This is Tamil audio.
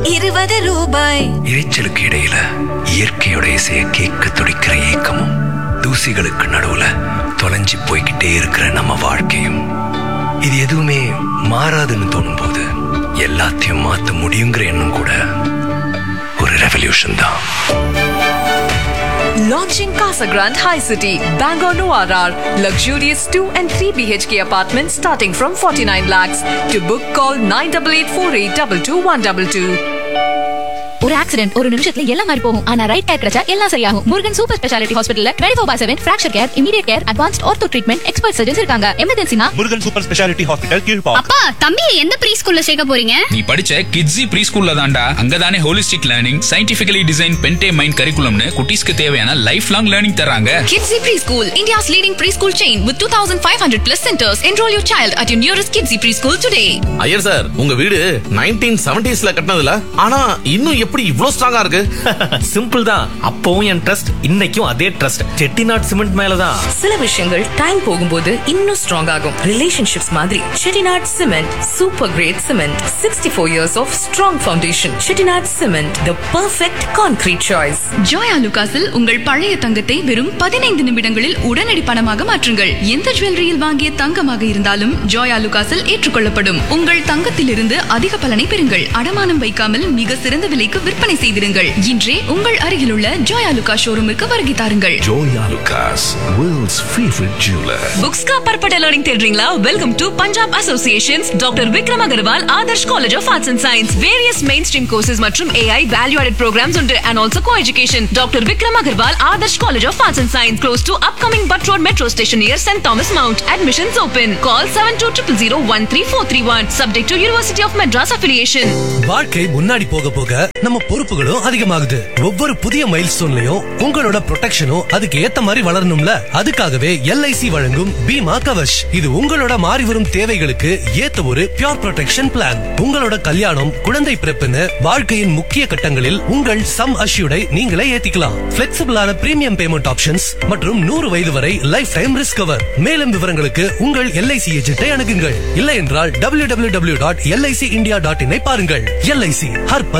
இருபது ரூபாய் இரைச்சலுக்கு இடையில இயற்கையோட இசையை கேட்க துடிக்கிற ஏக்கமும் தூசிகளுக்கு நடுவுல தொலைஞ்சு போய்கிட்டே இருக்கிற நம்ம வாழ்க்கையும் இது எதுவுமே மாறாதுன்னு தோணும்போது எல்லாத்தையும் மாத்த முடியுங்கிற எண்ணம் கூட ஒரு ரெவல்யூஷன் தான் Launching Casa Grande High City, Bangor Noir. Luxurious 2 and 3 BHK apartments starting from 49 lakhs. To book, call 9884822122. ஒரு ஆக்சிடென்ட் ஒரு நிமிஷத்துல எல்லாம் மாதிரி போகும் ஆனா ரைட் டயர் கிடைச்சா எல்லாம் சரியாகும் முருகன் சூப்பர் ஸ்பெஷாலிட்டி ஹாஸ்பிட்டல்ல twenty four by seven fracture care immediate care advanced ortho treatment expert surgeons இருக்காங்க எமர்ஜென்சினா Murugan super speciality hospital Kilpauk அப்பா தம்பி எந்த ப்ரீ ஸ்கூல்ல சேர்க்க போறீங்க நீ படிச்ச கிட்ஸி ப்ரீ ஸ்கூல்ல தான்டா அங்கதானே ஹோலிஸ்டிக் லேர்னிங் சயின்டிபிகலி டிசைன் பென்டே மைண்ட் கரிக்குலம்னு குட்டீஸ்க்கு தேவையான லைஃப் லாங் லேர்னிங் தராங்க Kidsy Preschool, India's leading preschool chain with 2,500 plus centers. Enroll your child at your nearest Kidsy Preschool today. Iyer sir உங்க வீடு நைன்டீன் செவன்டிஸ்ல கட்டினதுல ஆனா இன்னும் எப்படி இவ்ளோ ஸ்ட்ராங்கா இருக்கு சிம்பிள் தான் அப்பவும் என் ட்ரஸ்ட் இன்னைக்கும் அதே ட்ரஸ்ட் செட்டிநாட் சிமெண்ட் மேலதான் சில விஷயங்கள் டைம் போகும்போது இன்னும் ஸ்ட்ராங் ஆகும் ரிலேஷன்ஷிப்ஸ் மாதிரி Chettinad cement super great cement sixty four years of strong foundation Chettinad cement the perfect concrete choice ஜோயா லுகாஸில் உங்கள் பழைய தங்கத்தை வெறும் பதினைந்து நிமிடங்களில் உடனடி பணமாக மாற்றுங்கள் எந்த ஜுவல்லரியில் வாங்கிய தங்கமாக இருந்தாலும் ஜோயா லுகாஸில் ஏற்றுக்கொள்ளப்படும் உங்கள் தங்கத்திலிருந்து அதிக பலனை பெறுங்கள் அடமானம் வைக்காமல் மிக சிறந்த விலைக்கு விற்பனை செய்திருங்கள் இன்றே உங்கள் அருகிலுள்ள ஜோயா லுகா ஷோரூமுக்கு வருகை தாருங்கள் Joyalukkas world's favourite jeweller books का परपटा लर्निंग தேடுறீங்களா welcome to Punjab association's doctor Vikram Agarwal Adarsh college of arts and science various mainstream courses மற்றும் ஏஐ வேல்யூ ஆடட் ப்ரோக்ராம்ஸ் உண்டு and also co education doctor Vikram Agarwal Adarsh college of arts and science close to upcoming Butt road metro station near saint Thomas Mount admissions open call seven two triple zero one three four three one subject to university of Madras affiliation வாழ்க்கை முன்னாடி போக போக நம்ம பொறுப்புகளும் அதிகமாகுது ஒவ்வொரு புதிய மைல்ஸ்டோன்லயும் உங்களோட ப்ரொடெக்ஷனும் அதுக்கு ஏத்த மாதிரி வளரணும்ல அதுக்காகவே எல்ஐசி வழங்கும் பீமா கவச் இது உங்களோட மாறி வரும் தேவைகளுக்கு ஏத்த ஒரு பியூர் ப்ரொடெக்ஷன் பிளான் உங்களோட கல்யாணம் குழந்தை பிறப்புன்னு வாழ்க்கையின் முக்கிய கட்டங்களில் உங்கள் சம் அஷ்யூடை நீங்களே ஏத்திக்கலாம் பிளெக்சிபிளான பிரீமியம் பேமெண்ட் ஆப்ஷன்ஸ் மற்றும் நூறு வயது வரை லைஃப் டைம் ரிஸ்க் கவர் மேலும் விவரங்களுக்கு உங்கள் எல்ஐசி ஏஜென்ட்டை அணுகுங்கள் இல்லை என்றால் W W W dot LIC India dot இனை பாருங்கள் எல்ஐசி ஹர்